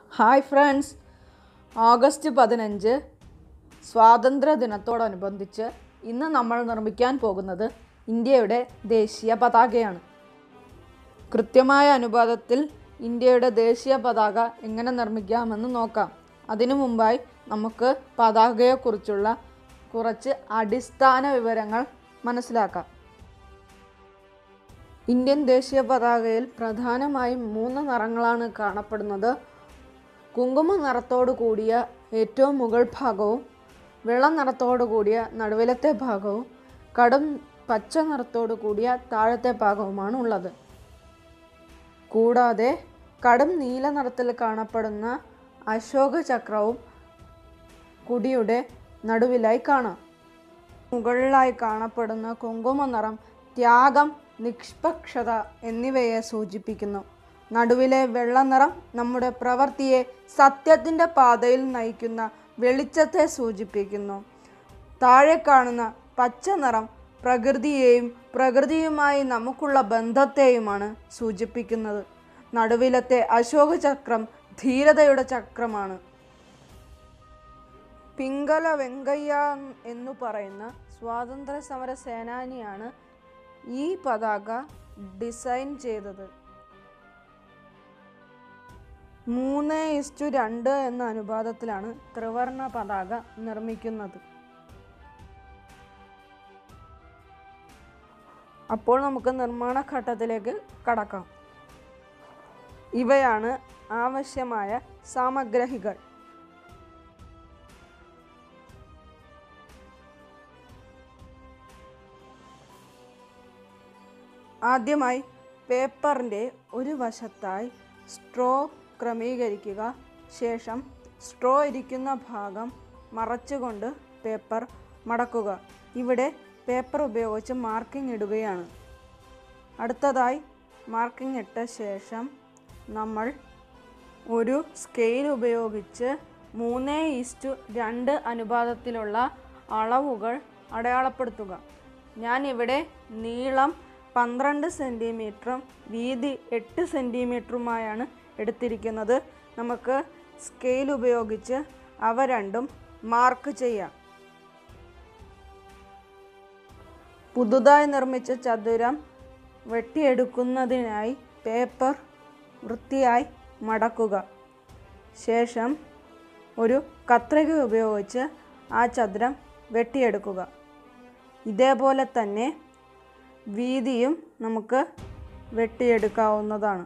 hi friends August പതിനഞ്ച് സ്വാതന്ത്ര്യ ദിനത്തോടനുബന്ധിച്ച് ഇന്ന് നമ്മൾ നിർമ്മിക്കാൻ പോകുന്നത് ഇന്ത്യയുടെ ദേശീയ പതാകയാണ് കൃത്യമായ അനുപാതത്തിൽ ഇന്ത്യയുടെ ദേശീയ പതാക എങ്ങനെ നിർമ്മിക്കാമെന്ന് നോക്കാം അതിനു മുമ്പായി നമുക്ക് പതാകയെക്കുറിച്ചുള്ള കുറച്ച് അടിസ്ഥാന വിവരങ്ങൾ മനസ്സിലാക്കാം ഇന്ത്യൻ ദേശീയ പതാകയിൽ പ്രധാനമായും മൂന്ന് നിറങ്ങളാണ് കാണപ്പെടുന്നത് കുങ്കുമ നിറത്തോടു കൂടിയ ഏറ്റവും മുകൾ ഭാഗവും വെള്ള നിറത്തോടു കൂടിയ നടുവിലത്തെ ഭാഗവും കടും പച്ച നിറത്തോടു കൂടിയ താഴത്തെ ഭാഗവുമാണ് ഉള്ളത് കൂടാതെ കടും നീല നിറത്തിൽ കാണപ്പെടുന്ന അശോക ചക്രവും കുടിയുടെ നടുവിലായി കാണാം മുകളിലായി കാണപ്പെടുന്ന കുങ്കുമ നിറം ത്യാഗം നിഷ്പക്ഷത എന്നിവയെ സൂചിപ്പിക്കുന്നു നടുവിലെ വെള്ള നിറം നമ്മുടെ പ്രവൃത്തിയെ സത്യത്തിൻ്റെ പാതയിൽ നയിക്കുന്ന വെളിച്ചത്തെ സൂചിപ്പിക്കുന്നു താഴെ കാണുന്ന പച്ച നിറം പ്രകൃതിയെയും പ്രകൃതിയുമായി നമുക്കുള്ള ബന്ധത്തെയുമാണ് സൂചിപ്പിക്കുന്നത് നടുവിലത്തെ അശോക ചക്രം ധീരതയുടെ ചക്രമാണ് പിങ്കല വെങ്കയ്യ എന്നു പറയുന്ന സ്വാതന്ത്ര്യ സമര സേനാനിയാണ് ഈ പതാക ഡിസൈൻ ചെയ്തത് മൂന്ന് ഇസ്റ്റു രണ്ട് എന്ന അനുപാതത്തിലാണ് ത്രിവർണ പതാക നിർമ്മിക്കുന്നത് അപ്പോൾ നമുക്ക് നിർമ്മാണ ഘട്ടത്തിലേക്ക് കടക്കാം ഇവയാണ് ആവശ്യമായ സാമഗ്രഹികൾ ആദ്യമായി പേപ്പറിൻ്റെ ഒരു വശത്തായി സ്ട്രോ ക്രമീകരിക്കുക ശേഷം സ്ട്രോ ഇരിക്കുന്ന ഭാഗം മറച്ചുകൊണ്ട് പേപ്പർ മടക്കുക ഇവിടെ പേപ്പർ ഉപയോഗിച്ച് മാർക്കിംഗ് ഇടുകയാണ് അടുത്തതായി മാർക്കിംഗ് ഇട്ട ശേഷം നമ്മൾ ഒരു സ്കെയിൽ ഉപയോഗിച്ച് മൂന്ന് ഈസ്റ്റു രണ്ട് അനുപാതത്തിലുള്ള അളവുകൾ അടയാളപ്പെടുത്തുക ഞാൻ ഇവിടെ നീളം പന്ത്രണ്ട് സെൻറ്റിമീറ്ററും വീതി എട്ട് സെൻറ്റിമീറ്ററുമായാണ് എടുത്തിരിക്കുന്നത് നമുക്ക് സ്കെയിൽ ഉപയോഗിച്ച് അവ രണ്ടും മാർക്ക് ചെയ്യാം പുതുതായി നിർമ്മിച്ച ചതുരം വെട്ടിയെടുക്കുന്നതിനായി പേപ്പർ വൃത്തിയായി മടക്കുക ശേഷം ഒരു കത്രിക ഉപയോഗിച്ച് ആ ചതുരം വെട്ടിയെടുക്കുക ഇതേപോലെ തന്നെ വീതിയും നമുക്ക് വെട്ടിയെടുക്കാവുന്നതാണ്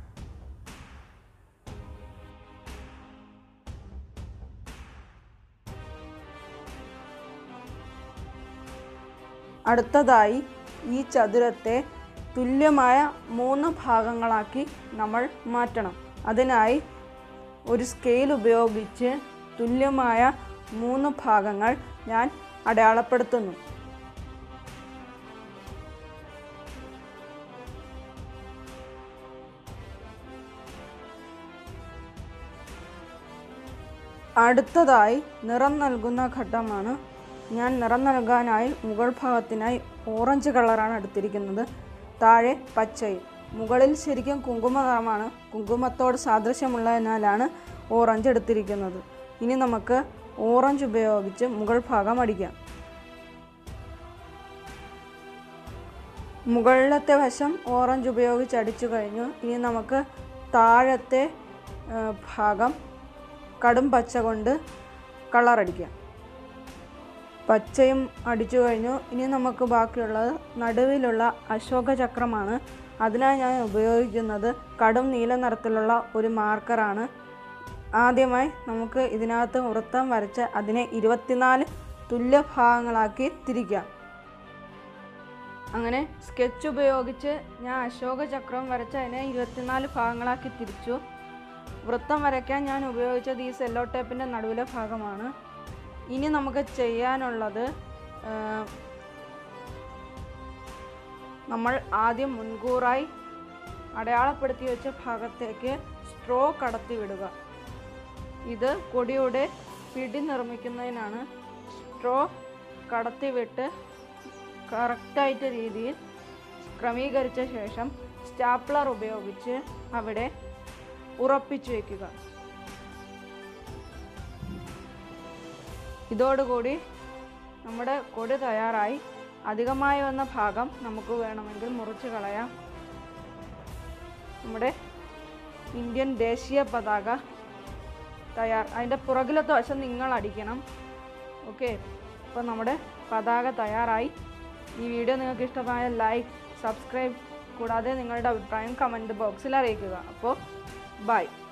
അടുത്തതായി ഈ ചതുരത്തെ തുല്യമായ മൂന്ന് ഭാഗങ്ങളാക്കി നമ്മൾ മാറ്റണം അതിനായി ഒരു സ്കെയിൽ ഉപയോഗിച്ച് തുല്യമായ മൂന്ന് ഭാഗങ്ങൾ ഞാൻ അടയാളപ്പെടുത്തുന്നു അടുത്തതായി നിറം നൽകുന്ന ഘട്ടമാണ് ഞാൻ നിറം നൽകാനായി മുകൾ ഭാഗത്തിനായി ഓറഞ്ച് കളറാണ് എടുത്തിരിക്കുന്നത് താഴെ പച്ചയും മുകളിൽ ശരിക്കും കുങ്കുമ നിറമാണ് കുങ്കുമത്തോട് സാദൃശ്യമുള്ളതിനാലാണ് ഓറഞ്ച് എടുത്തിരിക്കുന്നത് ഇനി നമുക്ക് ഓറഞ്ച് ഉപയോഗിച്ച് മുകൾ ഭാഗം അടിക്കാം മുകളിലത്തെ വശം ഓറഞ്ച് ഉപയോഗിച്ച് അടിച്ചു കഴിഞ്ഞു ഇനി നമുക്ക് താഴത്തെ ഭാഗം കടും പച്ച കൊണ്ട് കളറടിക്കാം പച്ചയും അടിച്ചു കഴിഞ്ഞു ഇനി നമുക്ക് ബാക്കിയുള്ളത് നടുവിലുള്ള അശോക ചക്രമാണ് അതിനായി ഞാൻ ഉപയോഗിക്കുന്നത് കടും നീല നിറത്തിലുള്ള ഒരു മാർക്കറാണ് ആദ്യമായി നമുക്ക് ഇതിനകത്ത് വൃത്തം വരച്ച് അതിനെ ഇരുപത്തിനാല് തുല്യ ഭാഗങ്ങളാക്കി തിരിക്കാം അങ്ങനെ സ്കെച്ച് ഉപയോഗിച്ച് ഞാൻ അശോക ചക്രം വരച്ച് അതിനെ ഇരുപത്തിനാല് ഭാഗങ്ങളാക്കി തിരിച്ചു വൃത്തം വരയ്ക്കാൻ ഞാൻ ഉപയോഗിച്ചത് ഈ സെല്ലോ ടേപ്പിൻ്റെ നടുവിലെ ഭാഗമാണ് ഇനി നമുക്ക് ചെയ്യാനുള്ളത് നമ്മൾ ആദ്യം മുൻകൂറായി അടയാളപ്പെടുത്തി വെച്ച ഭാഗത്തേക്ക് സ്ട്രോ കടത്തി വിടുക ഇത് കൊടിയുടെ പിടി നിർമ്മിക്കുന്നതിനാണ് സ്ട്രോ കടത്തി വിട്ട് കറക്റ്റായിട്ട് രീതിയിൽ ക്രമീകരിച്ച ശേഷം സ്റ്റാപ്ലർ ഉപയോഗിച്ച് അവിടെ ഉറപ്പിച്ചു വയ്ക്കുക ഇതോടുകൂടി നമ്മുടെ കൊടി തയ്യാറായി അധികമായി വന്ന ഭാഗം നമുക്ക് വേണമെങ്കിൽ മുറിച്ച് കളയാം നമ്മുടെ ഇന്ത്യൻ ദേശീയ പതാക തയ്യാർ അതിൻ്റെ പുറകിലത്തെ വശം നിങ്ങൾ അടിക്കണം ഓക്കെ അപ്പോൾ നമ്മുടെ പതാക തയ്യാറായി ഈ വീഡിയോ നിങ്ങൾക്ക് ഇഷ്ടമായ ലൈക്ക് സബ്സ്ക്രൈബ് കൂടാതെ നിങ്ങളുടെ അഭിപ്രായം കമൻറ്റ് ബോക്സിൽ അറിയിക്കുക അപ്പോൾ ബൈ